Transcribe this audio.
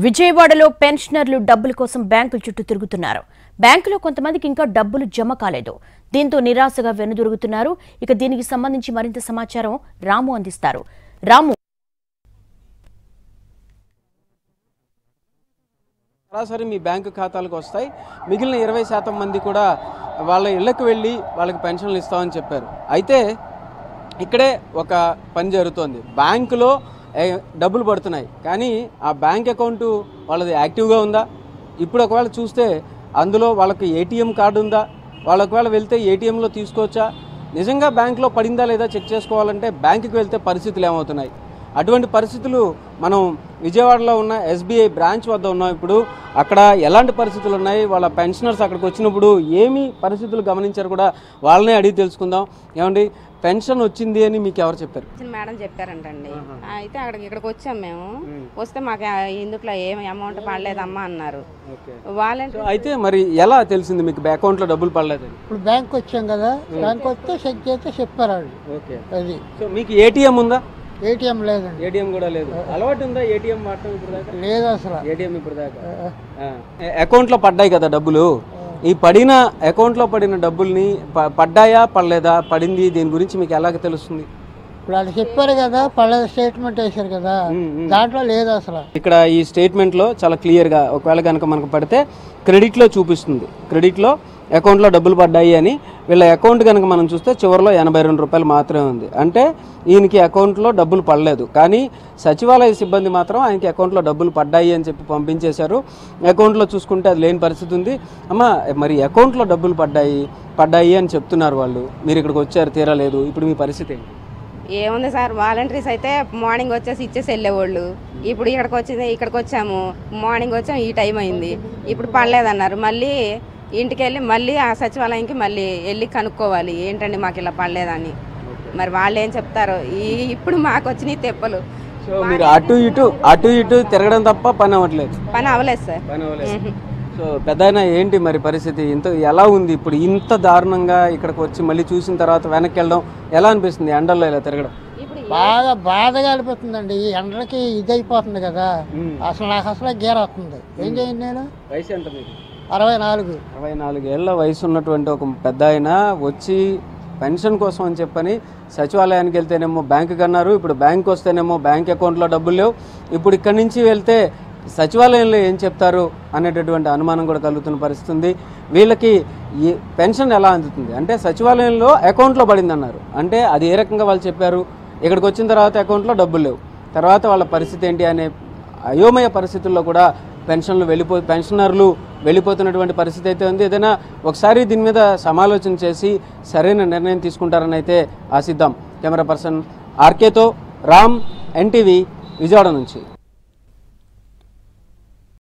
విజయవాడలో పెన్షనర్లు డబ్బుల కోసం బ్యాంకుల చుట్టూ తిరుగుతున్నారు బ్యాంకులో కొంతమందికి ఇంకా డబ్బులు జమ కాలేదు దీంతో నిరాశగా వెనుదిరుగుతున్నారు ఇక దీనికి సంబంధించి మరింత సమాచారం రాము అందిస్తారు రాము సరాసరి మీ బ్యాంకు ఖాతాలకు వస్తాయి మిగిలిన ఇరవై శాతం మంది కూడా వాళ్ళ ఇళ్లకు వెళ్ళి వాళ్ళకి పెన్షన్లు ఇస్తామని చెప్పారు అయితే ఇక్కడే ఒక పని జరుగుతోంది బ్యాంకులో ఏ, డబ్బులు పడుతున్నాయి కానీ ఆ బ్యాంక్ అకౌంటు వాళ్ళది యాక్టివ్గా ఉందా ఇప్పుడు ఒకవేళ చూస్తే అందులో వాళ్ళకి ఏటీఎం కార్డు ఉందా వాళ్ళు ఒకవేళ వెళ్తే ఏటీఎంలో తీసుకోవచ్చా నిజంగా బ్యాంకులో పడిందా లేదా చెక్ చేసుకోవాలంటే బ్యాంకుకి వెళ్తే పరిస్థితులు ఏమవుతున్నాయి అటువంటి పరిస్థితులు మనం విజయవాడలో ఉన్న ఎస్బీఐ బ్రాంచ్ వద్ద ఉన్నాం ఇప్పుడు అక్కడ ఎలాంటి పరిస్థితులు ఉన్నాయి వాళ్ళ పెన్షనర్స్ అక్కడికి వచ్చినప్పుడు ఏమి పరిస్థితులు గమనించారు కూడా వాళ్ళనే అడిగి తెలుసుకుందాం ఏమండి పెన్షన్ వచ్చింది అని మీకు ఎవరు చెప్పారు వచ్చిన మేడం చెప్పారంటండి అయితే అక్కడికి ఇక్కడికి వచ్చాం మేము వస్తే మాకు ఆ ఇందులో ఏం అమౌంట్ పడలేదమ్మా అన్నారు వాళ్ళంటే సో అయితే మరి ఎలా తెలిసింది మీకు అకౌంట్లో డబ్బులు పడలేదని ఇప్పుడు బ్యాంక్ వచ్చాం కదా బ్యాంక్ వస్తే చెక్ చేస్తే చెప్పారు వాళ్ళు ఓకే అది సో మీకు ఏటీఎం ఉందా ఏటీఎం లేదండి ఏటీఎం కూడా లేదు అలవాటు ఉందా ఏటీఎం వాడటం ఇప్పుడు దాకా లేదు అసలు ఏటీఎం ఇప్పుడు దాకా అకౌంట్లో పడ్డాయి కదా డబ్బులు ఈ పడిన అకౌంట్లో పడిన డబ్బుల్ని ప- పడ్డాయా పడలేదా పడింది దీని గురించి మీకు ఎలాగ తెలుస్తుంది ఇప్పుడు వాళ్ళు చెప్పారు కదా పళ్ళ స్టేట్మెంట్ వేశారు కదా దాంట్లో లేదు అసలు ఇక్కడ ఈ స్టేట్మెంట్లో చాలా క్లియర్గా ఒకవేళ కనుక మనకు పడితే క్రెడిట్లో చూపిస్తుంది క్రెడిట్లో అకౌంట్లో డబ్బులు పడ్డాయి అని వీళ్ళ అకౌంట్ కనుక మనం చూస్తే చివరిలో ఎనభై రెండు రూపాయలు మాత్రమే ఉంది అంటే ఈయనకి అకౌంట్లో డబ్బులు పడలేదు కానీ సచివాలయ సిబ్బంది మాత్రం ఆయనకి అకౌంట్లో డబ్బులు పడ్డాయి అని చెప్పి పంపించేశారు అకౌంట్లో చూసుకుంటే అది లేని పరిస్థితి ఉంది అమ్మ మరి అకౌంట్లో డబ్బులు పడ్డాయి పడ్డాయి అని చెప్తున్నారు వాళ్ళు మీరు ఇక్కడికి వచ్చారు తీరలేదు ఇప్పుడు మీ పరిస్థితి ఏంటి ఏముంది సార్ వాలంటీర్స్ అయితే మార్నింగ్ వచ్చేసి ఇచ్చేసి వెళ్ళేవాళ్ళు ఇప్పుడు ఇక్కడికి వచ్చింది ఇక్కడికి వచ్చాము మార్నింగ్ వచ్చాము ఈ టైం అయింది ఇప్పుడు పడలేదన్నారు మళ్ళీ ఇంటికి వెళ్ళి మళ్ళీ ఆ సచివాలయంకి మళ్ళీ వెళ్ళి కనుక్కోవాలి ఏంటండి మాకు ఇలా పడలేదని మరి వాళ్ళు ఏం చెప్తారో ఈ ఇప్పుడు మాకు వచ్చినాయి తెప్పలు సో మీరు అటు ఇటు అటు ఇటు తిరగడం తప్ప పని అవ్వట్లేదు పని అవ్వలేదు సార్ పని అవ్వలేదు సో పెద్ద ఏంటి మరి పరిస్థితి ఇంత ఎలా ఉంది ఇప్పుడు ఇంత దారుణంగా ఇక్కడికి వచ్చి మళ్ళీ చూసిన తర్వాత వెనక్కి వెళ్ళడం ఎలా అనిపిస్తుంది ఎండల్లో ఇలా తిరగడం బాగా బాధగా అనిపిస్తుందండి ఈ ఎండలకి ఇది అయిపోతుంది కదా అసలు నాకు అసలు గేర్ వస్తుంది ఏం చేయండి నేను వయసు ఎంత మీకు అరవై నాలుగు అరవై నాలుగేళ్ల వయసు ఉన్నటువంటి ఒక పెద్ద ఆయన వచ్చి పెన్షన్ కోసం అని చెప్పని సచివాలయానికి వెళ్తేనేమో బ్యాంకుకి అన్నారు ఇప్పుడు బ్యాంక్ వస్తేనేమో బ్యాంక్ అకౌంట్లో డబ్బులు లేవు ఇప్పుడు ఇక్కడి నుంచి వెళ్తే సచివాలయంలో ఏం చెప్తారు అనేటటువంటి అనుమానం కూడా కలుగుతున్న పరిస్థితి ఉంది వీళ్ళకి ఈ పెన్షన్ ఎలా అందుతుంది అంటే సచివాలయంలో అకౌంట్లో పడింది అన్నారు అంటే అది ఏ రకంగా వాళ్ళు చెప్పారు ఇక్కడికి వచ్చిన తర్వాత అకౌంట్లో డబ్బులు లేవు తర్వాత వాళ్ళ పరిస్థితి ఏంటి అనే అయోమయ పరిస్థితుల్లో కూడా పెన్షన్లు వెళ్ళిపో పెన్షనర్లు వెళ్ళిపోతున్నటువంటి పరిస్థితి అయితే ఉంది ఏదైనా ఒకసారి దీని మీద సమాలోచన చేసి సరైన నిర్ణయం తీసుకుంటారని అయితే ఆశిద్దాం కెమెరా పర్సన్ ఆర్కేతో రామ్ ఎన్టీవీ విజయవాడ నుంచి